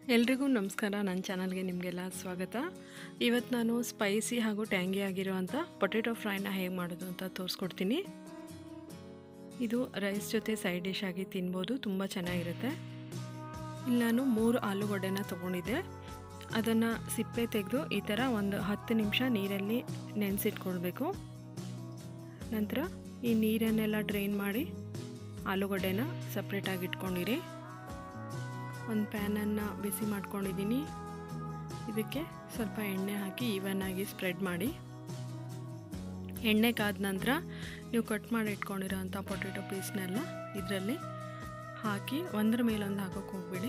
ಎಲ್ರಿಗೂ ನಮಸ್ಕಾರ ನನ್ನ ಚಾನಲ್ಗೆ ನಿಮಗೆಲ್ಲ ಸ್ವಾಗತ ಇವತ್ತು ನಾನು ಸ್ಪೈಸಿ ಹಾಗೂ ಟ್ಯಾಂಗಿ ಆಗಿರುವಂಥ ಪೊಟೆಟೊ ಫ್ರೈನ ಹೇಗೆ ಮಾಡೋದು ಅಂತ ತೋರಿಸ್ಕೊಡ್ತೀನಿ ಇದು ರೈಸ್ ಜೊತೆ ಸೈಡ್ ಡಿಶ್ ಆಗಿ ತಿನ್ಬೋದು ತುಂಬ ಚೆನ್ನಾಗಿರುತ್ತೆ ಇಲ್ಲಿ ನಾನು ಮೂರು ಆಲೂಗಡ್ಡೆನ ತೊಗೊಂಡಿದ್ದೆ ಅದನ್ನು ಸಿಪ್ಪೆ ತೆಗೆದು ಈ ಥರ ಒಂದು ಹತ್ತು ನಿಮಿಷ ನೀರಲ್ಲಿ ನೆನೆಸಿಟ್ಕೊಳ್ಬೇಕು ನಂತರ ಈ ನೀರನ್ನೆಲ್ಲ ಡ್ರೈನ್ ಮಾಡಿ ಆಲೂಗಡ್ಡೆನ ಸಪ್ರೇಟಾಗಿ ಇಟ್ಕೊಂಡಿರಿ ಒಂದು ಪ್ಯಾನನ್ನು ಬಿಸಿ ಮಾಡ್ಕೊಂಡಿದ್ದೀನಿ ಇದಕ್ಕೆ ಸ್ವಲ್ಪ ಎಣ್ಣೆ ಹಾಕಿ ಈವನ್ನಾಗಿ ಸ್ಪ್ರೆಡ್ ಮಾಡಿ ಎಣ್ಣೆ ಕಾದ ನಂತರ ನೀವು ಕಟ್ ಮಾಡಿ ಇಟ್ಕೊಂಡಿರೋಂಥ ಪೊಟೆಟೊ ಪೀಸ್ನೆಲ್ಲ ಇದರಲ್ಲಿ ಹಾಕಿ ಒಂದರ ಮೇಲೊಂದು ಹಾಕೋಕೆ ಹೋಗ್ಬಿಡಿ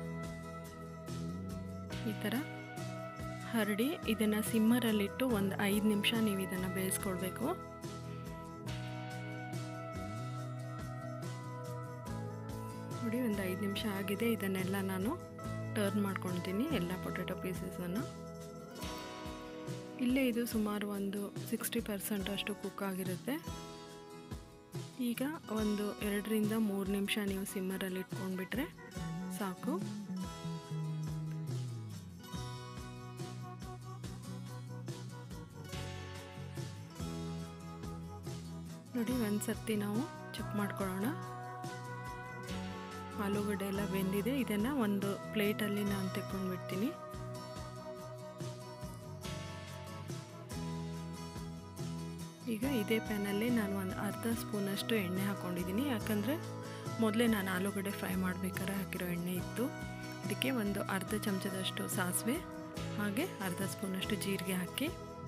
ಈ ಥರ ಹರಡಿ ಇದನ್ನು ಸಿಮ್ಮರಲ್ಲಿಟ್ಟು ಒಂದು ಐದು ನಿಮಿಷ ನೀವು ಇದನ್ನು ಬೇಯಿಸ್ಕೊಳ್ಬೇಕು ನೋಡಿ ಒಂದು ಐದು ನಿಮಿಷ ಆಗಿದೆ ಇದನ್ನೆಲ್ಲ ನಾನು ಟರ್ನ್ ಮಾಡ್ಕೊಳ್ತೀನಿ ಎಲ್ಲ ಪೊಟೆಟೊ ಪೀಸಸನ್ನು ಇಲ್ಲೇ ಇದು ಸುಮಾರು ಒಂದು ಸಿಕ್ಸ್ಟಿ ಪರ್ಸೆಂಟ್ ಅಷ್ಟು ಕುಕ್ ಆಗಿರುತ್ತೆ ಈಗ ಒಂದು ಎರಡರಿಂದ ಮೂರು ನಿಮಿಷ ನೀವು ಸಿಮ್ಮರಲ್ಲಿ ಇಟ್ಕೊಂಡ್ಬಿಟ್ರೆ ಸಾಕು ನೋಡಿ ಒಂದು ಸರ್ತಿ ನಾವು ಚೆಕ್ ಮಾಡ್ಕೊಳ್ಳೋಣ ಆಲೂಗಡ್ಡೆ ಎಲ್ಲ ಬೆಂದಿದೆ ಇದನ್ನು ಒಂದು ಪ್ಲೇಟಲ್ಲಿ ನಾನು ತೆಕ್ಕೊಂಡ್ಬಿಡ್ತೀನಿ ಈಗ ಇದೇ ಪ್ಯಾನಲ್ಲಿ ನಾನು ಒಂದು ಅರ್ಧ ಸ್ಪೂನಷ್ಟು ಎಣ್ಣೆ ಹಾಕ್ಕೊಂಡಿದ್ದೀನಿ ಯಾಕಂದರೆ ಮೊದಲೇ ನಾನು ಆಲೂಗಡ್ಡೆ ಫ್ರೈ ಮಾಡಬೇಕಾದ್ರೆ ಹಾಕಿರೋ ಎಣ್ಣೆ ಇತ್ತು ಇದಕ್ಕೆ ಒಂದು ಅರ್ಧ ಚಮಚದಷ್ಟು ಸಾಸಿವೆ ಹಾಗೆ ಅರ್ಧ ಸ್ಪೂನಷ್ಟು ಜೀರಿಗೆ ಹಾಕಿ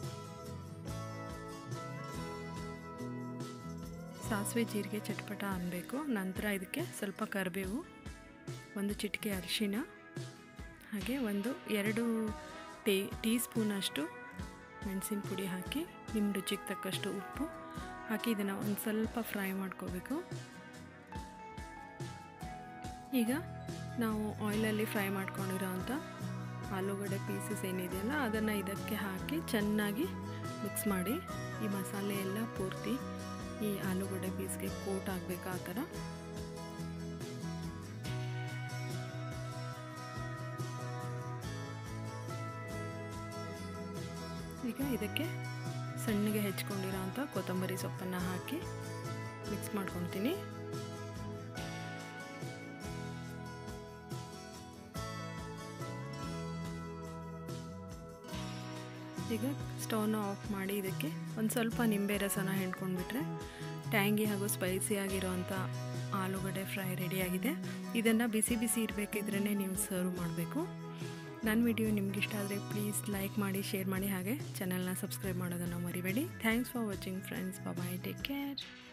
ಸಾಸಿವೆ ಜೀರಿಗೆ ಚಟ್ಪಟ ಅನ್ನಬೇಕು ನಂತರ ಇದಕ್ಕೆ ಸ್ವಲ್ಪ ಕರಿಬೇವು ಒಂದು ಚಿಟಿಕೆ ಅರಿಶಿನ ಹಾಗೆ ಒಂದು ಎರಡು ಟೀ ಟೀ ಸ್ಪೂನಷ್ಟು ಮೆಣಸಿನ ಪುಡಿ ಹಾಕಿ ನಿಮ್ಮ ರುಚಿಗೆ ತಕ್ಕಷ್ಟು ಉಪ್ಪು ಹಾಕಿ ಇದನ್ನು ಒಂದು ಸ್ವಲ್ಪ ಫ್ರೈ ಮಾಡ್ಕೋಬೇಕು ಈಗ ನಾವು ಆಯಿಲಲ್ಲಿ ಫ್ರೈ ಮಾಡ್ಕೊಂಡಿರೋ ಅಂಥ ಆಲೂಗಡ್ಡೆ ಪೀಸಸ್ ಏನಿದೆಯಲ್ಲ ಅದನ್ನು ಇದಕ್ಕೆ ಹಾಕಿ ಚೆನ್ನಾಗಿ ಮಿಕ್ಸ್ ಮಾಡಿ ಈ ಮಸಾಲೆ ಎಲ್ಲ ಪೂರ್ತಿ ಈ ಆಲೂಗಡ್ಡೆ ಪೀಸ್ಗೆ ಕೋಟ್ ಆಗಬೇಕು ಆ ಥರ ಈಗ ಇದಕ್ಕೆ ಸಣ್ಣಗೆ ಹೆಚ್ಕೊಂಡಿರೋ ಅಂಥ ಕೊತ್ತಂಬರಿ ಸೊಪ್ಪನ್ನು ಹಾಕಿ ಮಿಕ್ಸ್ ಮಾಡ್ಕೊತೀನಿ ಈಗ ಸ್ಟವ್ನ ಆಫ್ ಮಾಡಿ ಇದಕ್ಕೆ ಒಂದು ಸ್ವಲ್ಪ ನಿಂಬೆ ರಸನ ಹಿಂಡ್ಕೊಂಡ್ಬಿಟ್ರೆ ಟ್ಯಾಂಗಿ ಹಾಗೂ ಸ್ಪೈಸಿ ಆಗಿರೋವಂಥ ಆಲೂಗಡ್ಡೆ ಫ್ರೈ ರೆಡಿಯಾಗಿದೆ ಇದನ್ನು ಬಿಸಿ ಬಿಸಿ ಇರಬೇಕಿದ್ರೇ ನೀವು ಸರ್ವ್ ಮಾಡಬೇಕು ನನ್ನ ವಿಡಿಯೋ ನಿಮ್ಗೆ ಇಷ್ಟ ಆದರೆ ಪ್ಲೀಸ್ ಲೈಕ್ ಮಾಡಿ ಶೇರ್ ಮಾಡಿ ಹಾಗೆ ಚಾನಲ್ನ ಸಬ್ಸ್ಕ್ರೈಬ್ ಮಾಡೋದನ್ನು ಮರಿಬೇಡಿ thanks for watching friends bye take care